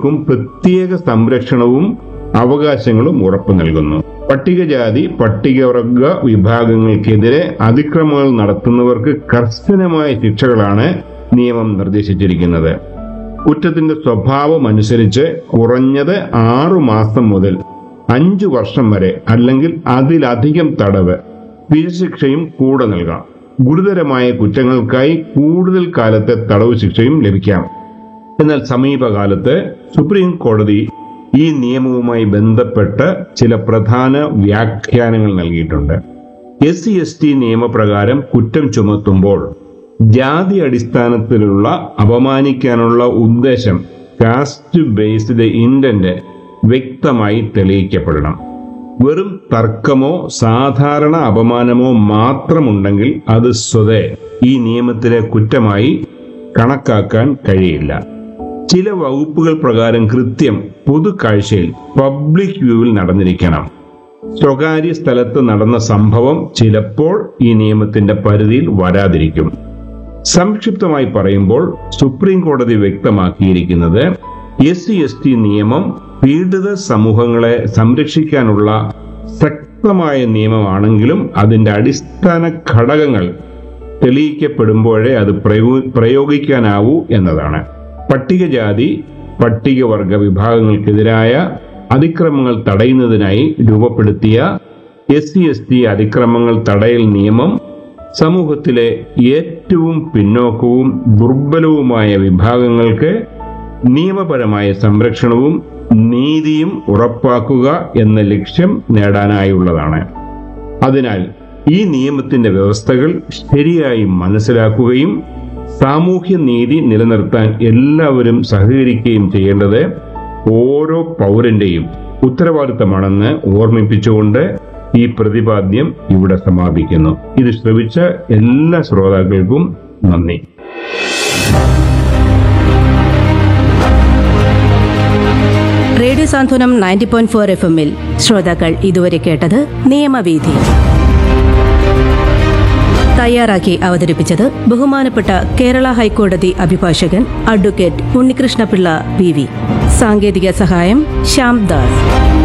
സ്ത്രീകൾക്കും പ്രത്യേക സംരക്ഷണവും അവകാശങ്ങളും ഉറപ്പു നൽകുന്നു പട്ടികജാതി പട്ടികവർഗ വിഭാഗങ്ങൾക്കെതിരെ അതിക്രമങ്ങൾ നടത്തുന്നവർക്ക് കർശനമായ ശിക്ഷകളാണ് നിയമം നിർദ്ദേശിച്ചിരിക്കുന്നത് കുറ്റത്തിന്റെ സ്വഭാവം അനുസരിച്ച് കുറഞ്ഞത് ആറു മാസം മുതൽ അഞ്ചു വർഷം വരെ അല്ലെങ്കിൽ അതിലധികം തടവ് പിഴശിക്ഷയും കൂടെ നൽകാം ഗുരുതരമായ കുറ്റങ്ങൾക്കായി കൂടുതൽ കാലത്തെ തടവ് ശിക്ഷയും ലഭിക്കാം എന്നാൽ സമീപകാലത്ത് സുപ്രീം കോടതി ഈ നിയമവുമായി ബന്ധപ്പെട്ട് ചില പ്രധാന വ്യാഖ്യാനങ്ങൾ നൽകിയിട്ടുണ്ട് എസ് സി എസ് ടി നിയമപ്രകാരം കുറ്റം ചുമത്തുമ്പോൾ ജാതി അടിസ്ഥാനത്തിലുള്ള അപമാനിക്കാനുള്ള ഉദ്ദേശം കാസ്റ്റ് ബേസ്ഡ് ഇന്റന്റ് വ്യക്തമായി തെളിയിക്കപ്പെടണം വെറും തർക്കമോ സാധാരണ അപമാനമോ മാത്രമുണ്ടെങ്കിൽ അത് സ്വതേ ഈ നിയമത്തിലെ കുറ്റമായി കണക്കാക്കാൻ കഴിയില്ല ചില വകുപ്പുകൾ പ്രകാരം കൃത്യം പൊതുക്കാഴ്ചയിൽ പബ്ലിക് വ്യൂവിൽ നടന്നിരിക്കണം സ്വകാര്യ സ്ഥലത്ത് നടന്ന സംഭവം ചിലപ്പോൾ ഈ നിയമത്തിന്റെ പരിധിയിൽ വരാതിരിക്കും സംക്ഷിപ്തമായി പറയുമ്പോൾ സുപ്രീം കോടതി വ്യക്തമാക്കിയിരിക്കുന്നത് എസ് സി എസ് ടി നിയമം പീഡിത സമൂഹങ്ങളെ സംരക്ഷിക്കാനുള്ള ശക്തമായ നിയമമാണെങ്കിലും അതിന്റെ അടിസ്ഥാന ഘടകങ്ങൾ തെളിയിക്കപ്പെടുമ്പോഴേ അത് പ്രയോ- പ്രയോഗിക്കാനാവൂ എന്നതാണ് പട്ടികജാതി പട്ടികവർഗ വിഭാഗങ്ങൾക്കെതിരായ അതിക്രമങ്ങൾ തടയുന്നതിനായി രൂപപ്പെടുത്തിയ എസ് സി എസ് ടി അതിക്രമങ്ങൾ തടയൽ നിയമം സമൂഹത്തിലെ ഏറ്റവും പിന്നോക്കവും ദുർബലവുമായ വിഭാഗങ്ങൾക്ക് നിയമപരമായ സംരക്ഷണവും നീതിയും ഉറപ്പാക്കുക എന്ന ലക്ഷ്യം നേടാനായുള്ളതാണ് അതിനാൽ ഈ നിയമത്തിന്റെ വ്യവസ്ഥകൾ ശരിയായി മനസ്സിലാക്കുകയും സാമൂഹ്യ നീതി നിലനിർത്താൻ എല്ലാവരും സഹകരിക്കുകയും ചെയ്യേണ്ടത് ഓരോ പൗരന്റെയും ഉത്തരവാദിത്തമാണെന്ന് ഓർമ്മിപ്പിച്ചുകൊണ്ട് ഈ പ്രതിപാദ്യം ഇവിടെ സമാപിക്കുന്നു ഇത് ശ്രവിച്ച എല്ലാ ശ്രോതാക്കൾക്കും നന്ദി radio Santhwanam ninety point four F എമ്മിൽ ശ്രോതാക്കൾ ഇതുവരെ കേട്ടത് നിയമവീഥി തയ്യാറാക്കി അവതരിപ്പിച്ചത് ബഹുമാനപ്പെട്ട കേരള ഹൈക്കോടതി അഭിഭാഷകൻ അഡ്വക്കേറ്റ് ഉണ്ണികൃഷ്ണപിള്ള പി വി സാങ്കേതിക സഹായം ശ്യാം ദാസ്